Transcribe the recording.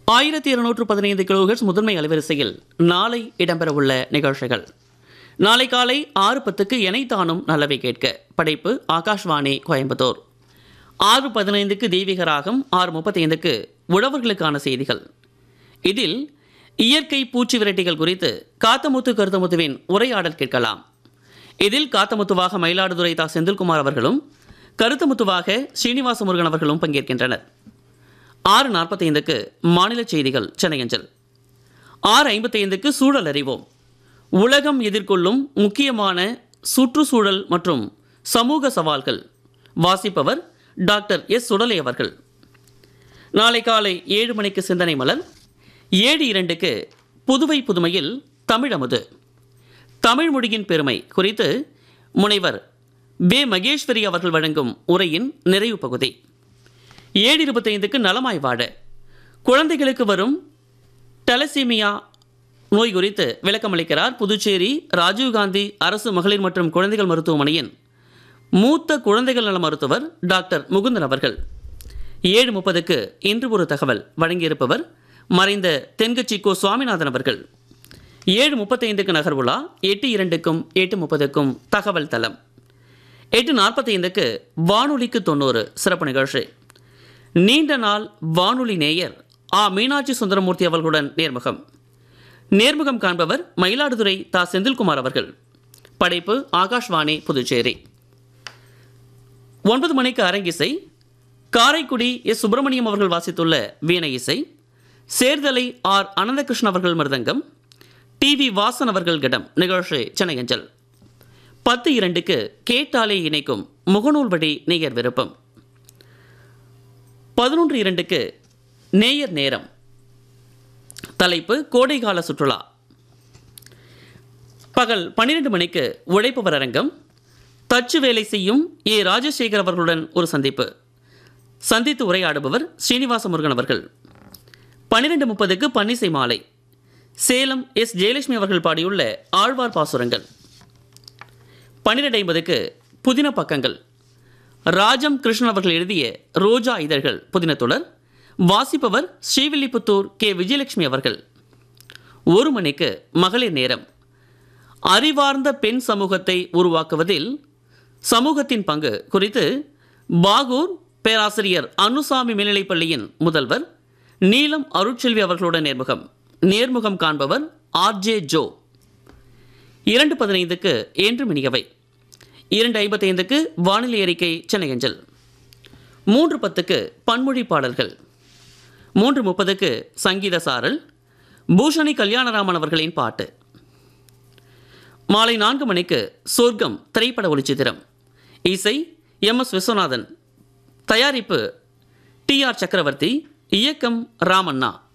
ஆயிரத்தி இருநூற்று பதினைந்து கிலோஹெர்ட்ஸ் முதன்மை அலைவரிசையில் நாளை இடம்பெறவுள்ள நிகழ்ச்சிகள் நாளை காலை ஆறு பத்துக்கு எனைத்தானும் நல்லவை கேட்க படைப்பு ஆகாஷ்வாணி கோயம்புத்தூர் ஆறு பதினைந்துக்கு தெய்வீக ராகம் ஆறு முப்பத்தைந்துக்கு உழவர்களுக்கான செய்திகள் இதில் இயற்கை பூச்சி விரட்டிகள் குறித்து காத்தமுத்து கருத்தமுத்துவின் உரையாடல் கேட்கலாம் இதில் காத்தமுத்துவாக மயிலாடுதுறை தா செந்தில்குமார் அவர்களும் கருத்தமுத்துவாக ஸ்ரீனிவாச முருகன் அவர்களும் பங்கேற்கின்றனர் ஆறு நாற்பத்தைந்துக்கு மாநில செய்திகள் சென்னையஞ்சல் ஆறு ஐம்பத்தைந்துக்கு சூழல் அறிவோம் உலகம் எதிர்கொள்ளும் முக்கியமான சுற்றுச்சூழல் மற்றும் சமூக சவால்கள் வாசிப்பவர் டாக்டர் எஸ் சுடலை அவர்கள் நாளை காலை ஏழு மணிக்கு சிந்தனை மலர் ஏழு இரண்டுக்கு புதுவை புதுமையில் தமிழமுது தமிழ் மொழியின் பெருமை குறித்து முனைவர் வே மகேஸ்வரி அவர்கள் வழங்கும் உரையின் நிறைவு பகுதி ஏழு இருபத்தைந்துக்கு நலமாய் வாழ குழந்தைகளுக்கு வரும் டலசீமியா நோய் குறித்து விளக்கமளிக்கிறார் புதுச்சேரி ராஜீவ்காந்தி அரசு மகளிர் மற்றும் குழந்தைகள் மருத்துவமனையின் மூத்த குழந்தைகள் நல மருத்துவர் டாக்டர் முகுந்தன் அவர்கள் ஏழு முப்பதுக்கு இன்று ஒரு தகவல் வழங்கியிருப்பவர் மறைந்த தென்கட்சி கோ சுவாமிநாதன் அவர்கள் ஏழு முப்பத்தைந்துக்கு நகர்வுலா எட்டு இரண்டுக்கும் எட்டு முப்பதுக்கும் தகவல் தளம் எட்டு நாற்பத்தைந்துக்கு வானொலிக்கு தொண்ணூறு சிறப்பு நிகழ்ச்சி நீண்ட நாள் வானொலி நேயர் ஆ மீனாட்சி சுந்தரமூர்த்தி அவர்களுடன் நேர்முகம் நேர்முகம் காண்பவர் மயிலாடுதுறை தா செந்தில்குமார் அவர்கள் படைப்பு ஆகாஷ்வாணி புதுச்சேரி ஒன்பது மணிக்கு அரங்கிசை காரைக்குடி எஸ் சுப்பிரமணியம் அவர்கள் வாசித்துள்ள வீணை இசை சேர்தலை ஆர் அனந்தகிருஷ்ணன் அவர்கள் மிருதங்கம் டி வி வாசன் அவர்கள் கிடம் நிகழ்ச்சி சென்னை அஞ்சல் பத்து இரண்டுக்கு கேட்டாலே இணைக்கும் முகநூல் வழி நேயர் விருப்பம் பதினொன்று இரண்டுக்கு நேயர் நேரம் தலைப்பு கோடைகால சுற்றுலா பகல் பன்னிரண்டு மணிக்கு உழைப்பவர் அரங்கம் தச்சு வேலை செய்யும் ஏ ராஜசேகர் அவர்களுடன் ஒரு சந்திப்பு சந்தித்து உரையாடுபவர் ஸ்ரீனிவாச முருகன் அவர்கள் பன்னிரெண்டு முப்பதுக்கு பன்னிசை மாலை சேலம் எஸ் ஜெயலட்சுமி அவர்கள் பாடியுள்ள ஆழ்வார் பாசுரங்கள் பன்னிரெண்டு ஐம்பதுக்கு புதின பக்கங்கள் ராஜம் கிருஷ்ணன் அவர்கள் எழுதிய ரோஜா இதழ்கள் புதினத்துடன் வாசிப்பவர் ஸ்ரீவில்லிபுத்தூர் கே விஜயலட்சுமி அவர்கள் ஒரு மணிக்கு மகளிர் நேரம் அறிவார்ந்த பெண் சமூகத்தை உருவாக்குவதில் சமூகத்தின் பங்கு குறித்து பாகூர் பேராசிரியர் அனுசாமி மேல்நிலைப்பள்ளியின் முதல்வர் நீலம் அருட்செல்வி அவர்களுடன் நேர்முகம் நேர்முகம் காண்பவர் ஆர்ஜே ஜோ இரண்டு பதினைந்துக்கு என்று மினியவை இரண்டு ஐம்பத்தைந்துக்கு வானிலை அறிக்கை சென்னை அஞ்சல் மூன்று பத்துக்கு பன்மொழி பாடல்கள் மூன்று முப்பதுக்கு சங்கீத சாரல் பூஷணி கல்யாணராமன் அவர்களின் பாட்டு மாலை நான்கு மணிக்கு சொர்க்கம் திரைப்பட ஒளிச்சித்திரம் இசை எம் எஸ் விஸ்வநாதன் தயாரிப்பு டி ஆர் சக்கரவர்த்தி இயக்கம் ராமண்ணா